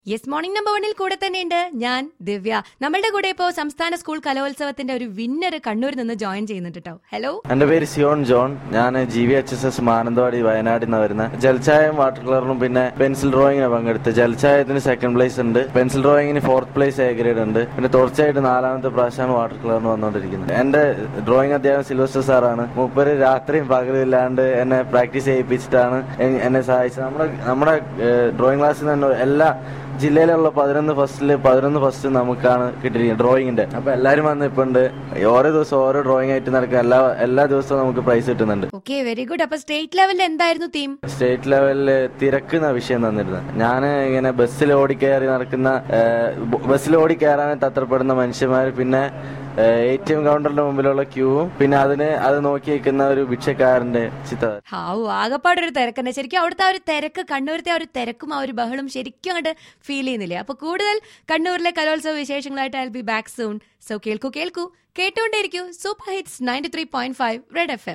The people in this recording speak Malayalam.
യെസ് മോർണിംഗ് നമ്പർ വണ്ണിൽ കൂടെ തന്നെയുണ്ട് ഞാൻ ദിവ്യ നമ്മളുടെ കൂടെ ഇപ്പോ സംസ്ഥാന സ്കൂൾ കലോത്സവത്തിന്റെ ഒരു വിന്നർ കണ്ണൂരിൽ നിന്ന് ജോയിൻ ചെയ്യുന്നുണ്ട് കേട്ടോ ഹലോ എന്റെ പേര് സിയോൺ ജോൺ ഞാൻ G V H S S Mananthavady വയനാട്ടിൽ നിന്ന് വരുന്നത് ജലച്ചായം വാട്ടർ കളറിലും പിന്നെ പെൻസിൽ ഡ്രോയിങ്ങിന് പങ്കെടുത്ത് ജലച്ചായത്തിന് സെക്കൻഡ് പ്ലേസ് ഉണ്ട് പെൻസിൽ ഡ്രോയിങ്ങിന് ഫോർത്ത് പ്ലേസ് എ ഗ്രേഡ് ഉണ്ട് പിന്നെ തുടർച്ചയായിട്ട് നാലാമത്തെ പ്രാവശ്യമാണ് വാട്ടർ കളറിന് വന്നുകൊണ്ടിരിക്കുന്നത് എന്റെ ഡ്രോയിങ് അധ്യാപകൻ സിൽവസ്റ്റർ സാറാണ് മൂപ്പര് രാത്രിയും പകലും ഇല്ലാണ്ട് എന്നെ പ്രാക്ടീസ് ചെയ്യിപ്പിച്ചിട്ടാണ് എ- എന്നെ സഹായിച്ചത് നമ്മുടെ നമ്മുടെ ഡ്രോയിങ് ക്ലാസ്സിൽ തന്നെ എല്ലാ ജില്ലയിലുള്ള പതിനൊന്ന് ഫസ്റ്റില് പതിനൊന്ന് ഫസ്റ്റ് നമുക്കാണ് കിട്ടിയിരിക്കുന്നത് ഡ്രോയിങ്ങിന്റെ അപ്പൊ എല്ലാരും വന്ന് ഇപ്പൊ ഉണ്ട് ഓരോ ദിവസം ഓരോ ഡ്രോയിങ് ആയിട്ട് നടക്കുന്ന എല്ലാ എല്ലാ ദിവസവും നമുക്ക് പ്രൈസ് കിട്ടുന്നുണ്ട് ഓക്കെ വെരി ഗുഡ് അപ്പൊ സ്റ്റേറ്റ് ലെവലിൽ എന്തായിരുന്നു തീം സ്റ്റേറ്റ് ലെവലില് തിരക്കുന്ന വിഷയം തന്നിരുന്നത് ഞാൻ ഇങ്ങനെ ബസ്സിൽ ഓടിക്കയറി നടക്കുന്ന ബസ്സിൽ ഓടി കയറാൻ തത്രപ്പെടുന്ന മനുഷ്യന്മാർ പിന്നെ എ ടി എം കൗണ്ടറിന്റെ മുമ്പിലുള്ള ക്യൂവും പിന്നെ അതിന് അത് നോക്കി നിൽക്കുന്ന ഒരു ഭിക്ഷക്കാരന്റെ ചിത്രം ഹാവു ആകപ്പാടൊരു തിരക്കന്നെ ശരിക്കും അവിടുത്തെ ആ ഒരു തിരക്ക് കണ്ണൂരത്തെ ആ ഒരു തിരക്കും ആ ഒരു ബഹളും ശരിക്കും അങ്ങോട്ട് ഫീൽ ചെയ്യുന്നില്ലേ അപ്പൊ കൂടുതൽ കണ്ണൂരിലെ കലോത്സവ വിശേഷങ്ങളായിട്ട് I be back soon so കേൾക്കൂ കേൾക്കൂ കേട്ടുകൊണ്ടേയിരിക്കൂ super hits ninety three point five red F